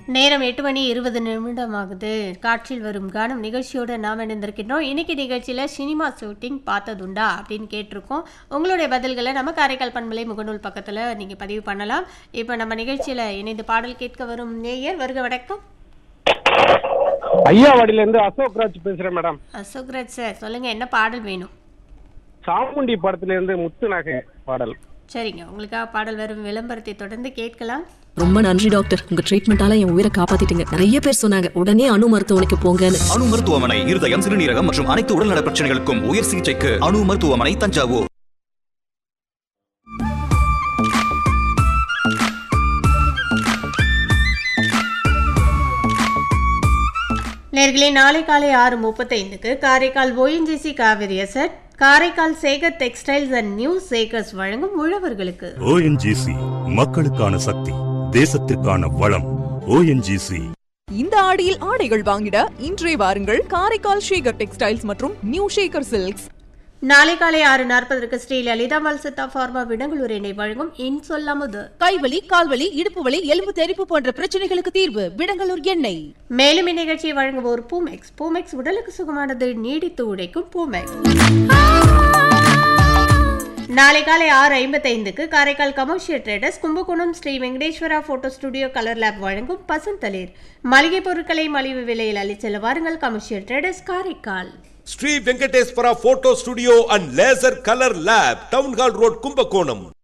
நேரம் எட்டு மணி இருபது நிமிடம் ஆகுது காற்றில் வரும் கானம் நிகழ்ச்சியோடு நாம் இணைந்திருக்கின்றோம் இன்னைக்கு நிகழ்ச்சியில் சினிமா ஷூட்டிங் பார்த்ததுண்டா அப்படின்னு கேட்டிருக்கோம் உங்களுடைய பதில்களை நம்ம காரைக்கால் பண்பலை முகநூல் பக்கத்தில் நீங்கள் பதிவு பண்ணலாம் இப்போ நம்ம நிகழ்ச்சியில் இணைந்து பாடல் கேட்க வரும் நேயர் வருக வணக்கம் ஐயாவாடியில இருந்து அசோக் ராஜ் பேசுறேன் மேடம் அசோக்ராஜ் சார் சொல்லுங்கள் என்ன பாடல் வேணும் சாமுண்டி படத்துல இருந்து முத்து நகை பாடல் சரிங்க உங்களுக்காக பாடல் வரும் விளம்பரத்தை தொடர்ந்து கேட்கலாம் ரொம்ப நன்றி டாக்டர் உங்க ட்ரீட்மெண்டால என் உயிரை காப்பாத்திட்டீங்க நிறைய பேர் சொன்னாங்க உடனே அணு மருத்துவமனைக்கு போங்கன்னு அணு மருத்துவமனை இருதயம் சிறுநீரகம் மற்றும் அனைத்து உடல்நல பிரச்சனைகளுக்கும் உயர் சிகிச்சைக்கு அணு மருத்துவமனை தஞ்சாவூர் நேர்களே நாளை காலை ஆறு முப்பத்தைந்துக்கு Karaikal ONGC Kaveri asset Karaikal Sekar textiles and new Sekars வழங்கும் உழவர்களுக்கு ஓஎன்ஜிசி மக்களுக்கான சக்தி தேசத்திற்கான வளம் ஓஎன்ஜிசி இந்த ஆடியில் ஆடைகள் வாங்கிட இன்றே வாருங்கள் காரைக்கால் ஷேகர் டெக்ஸ்டைல்ஸ் மற்றும் நியூ ஷேகர் சில்க்ஸ் நாளை காலை ஆறு நாற்பதற்கு ஸ்ரீ லலிதா மல்சத்தா ஃபார்மா விடங்களூர் இணை வழங்கும் இன் சொல்லாமது கைவலி கால்வலி இடுப்பு வலி எலும்பு தெறிப்பு போன்ற பிரச்சனைகளுக்கு தீர்வு விடங்கலூர் எண்ணெய் மேலும் இந்நிகழ்ச்சியை வழங்குவோர் பூமெக்ஸ் பூமெக்ஸ் உடலுக்கு சுகமானது நீடித்து உழைக்கும் பூமெக்ஸ் நாளை காலை ஆறு ஐம்பத்தைந்துக்கு Karaikal commercial traders Kumbakonam Shri Venkateswara photo studio colour lab வழங்கும் பசுந்தளிர் மளிகை பொருட்களை மலிவு விலையில் அளிச்செல்ல வாருங்கள் commercial traders Karaikal Shri Venkateswara photo studio and laser colour lab town hall road Kumbakonam